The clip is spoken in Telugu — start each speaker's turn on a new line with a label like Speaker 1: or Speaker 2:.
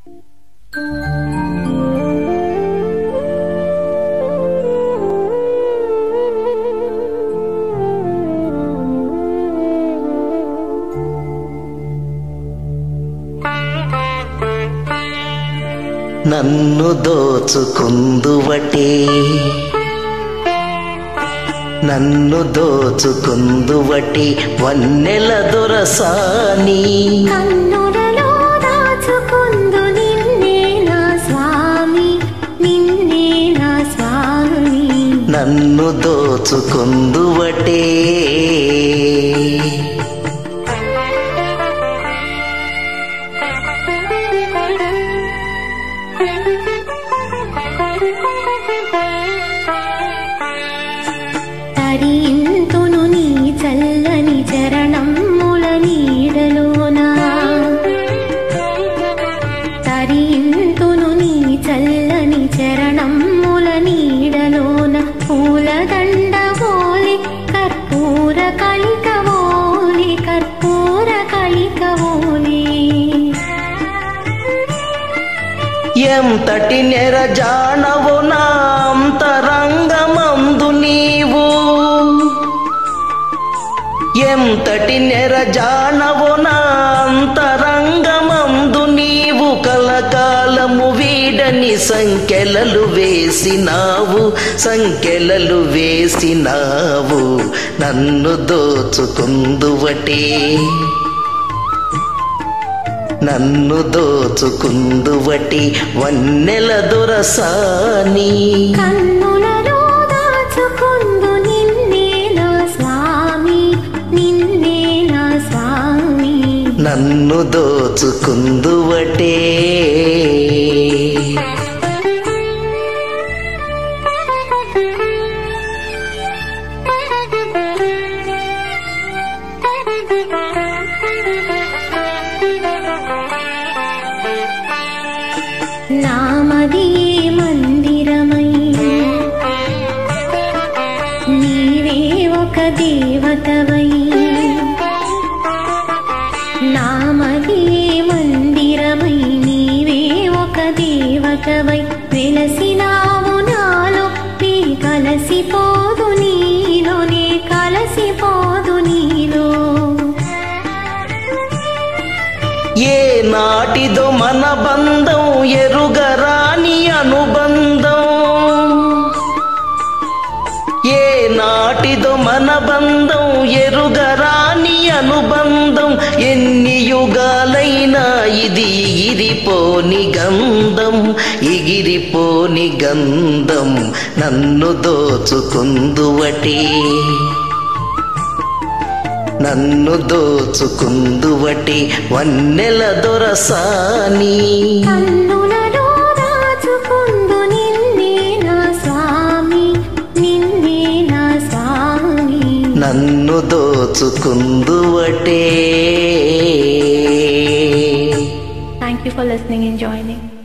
Speaker 1: నన్ను దోచుకుందువటే నన్ను దోచుకుందువటి వన్నెల దొరసాని
Speaker 2: కన్నులలో దాచుకుందు నిన్నే నా స్వామి నిన్నే నా స్వామి
Speaker 1: నన్ను దోచుకుందువటే
Speaker 2: తరింతును నీ చల్లని చరణముల నీడలోన తరింతును నీ చల్లని చరణముల నీడలోన పూలదండ ఓలి కర్పూర కలిక ఓలి కర్పూర కలిక ఓలి
Speaker 1: ఎంతటి నెరజానవు నాంతరంగమందు నీవు ఎంతటి నెరజానవు నాంతరంగమందు నీవు కలకాలము వీడని సంఖ్యలలు వేసినావు సంఖ్యలలు వేసినావు నన్ను దోచుకుందువటే నన్ను దోచుకుందువటి వన్నెల దొరసాని
Speaker 2: కన్నులలో దాచుకుందు నిన్నే నా స్వామి నిన్నే నా స్వామి
Speaker 1: నన్ను దోచుకుందువటే
Speaker 2: నామది మందిరమై నీవే ఒక దేవతవై నామది మందిరమై నీవే ఒక దేవతవై వెలసినావు నాలో నీ కలసిపోదు నీలో నే కలసిపోదు నీలో
Speaker 1: ఏ నాటిదో మన బంధం ఎరుగరాని అనుబంధం ఏ నాటిదో మన బంధం ఎరుగరాని అనుబంధం ఎన్ని యుగాలైనా ఇది ఎగిరిపోని గంధం ఎగిరిపోని గంధం నన్ను దోచుకుందువటే నన్ను దోచుకుందువటి వన్నెల దొరసాని
Speaker 2: కన్నులలో దాచుకుందు నిన్నే నా స్వామి నిన్నే నా స్వామి
Speaker 1: నన్ను దోచుకుందువటే
Speaker 2: thank you for listening and joining